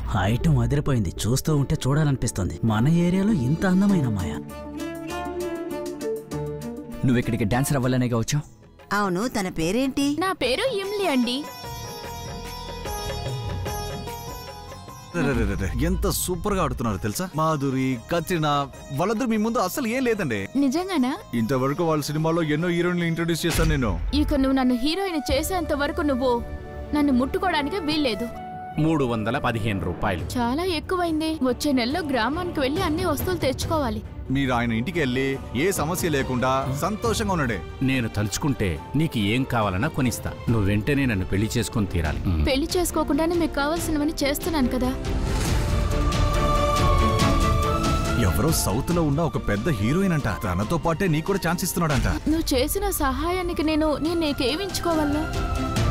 Item అదిరిపోయింది చూస్తూ ఉంటే చూడాలనిపిస్తుంది మన ఏరియాలో ఇంత అందమైన అమ్మాయ నువ్వు ఇక్కడికి డాన్సర్ అవ్వాలనేగా వచ్చావు అవును తన పేరేంటి నా పేరు ఇమ్లి అండి రెరెరెరెరె, ఎంత సూపర్ గా ఆడుతున్నారు తెలుసా మాధురి కత్రినా వాళ్ళందరూ మీ ముందు అసలు ఏం లేదండి నిజంగానా ఇంతవరకు వాళ్ళ సినిమాలో ఎన్నో హీరోయిన్లు ఇంట్రొడ్యూస్ చేశాను నేను ఇక నువ్వు నన్ను హీరోయిన్ చేసేంత వరకు నువ్వు నన్ను ముట్టుకోవడానికి వీల్లేదు మూడు వందల పదిహేను రూపాయలు చాలా ఎక్కువైంది వచ్చే నెలలో గ్రామానికి వెళ్ళి అన్ని వస్తువులు తెచ్చుకోవాలి మీరు ఆయన ఇంటికి వెళ్ళి ఏ సమస్య లేకుండా సంతోషంగా ఉన్నాడే నేను తలుచుకుంటే నీకు ఏం కావాలన్నా కొనిస్తా నువ్వు వెంటనే నన్ను పెళ్లి చేసుకుని తీరాలి ఉమ్. పెళ్లి చేసుకోకుండానే మీకు కావాల్సినవన్నీ చేస్తున్నాను కదా ఎవరో సౌత్ లో ఉన్న ఒక పెద్ద హీరోయిన్ అంట తనతో పాటే నీకు కూడా ఛాన్స్ ఇస్తున్నాడంట నువ్వు చేసిన సహాయానికి నేను నేను నీకేమించుకోవాలా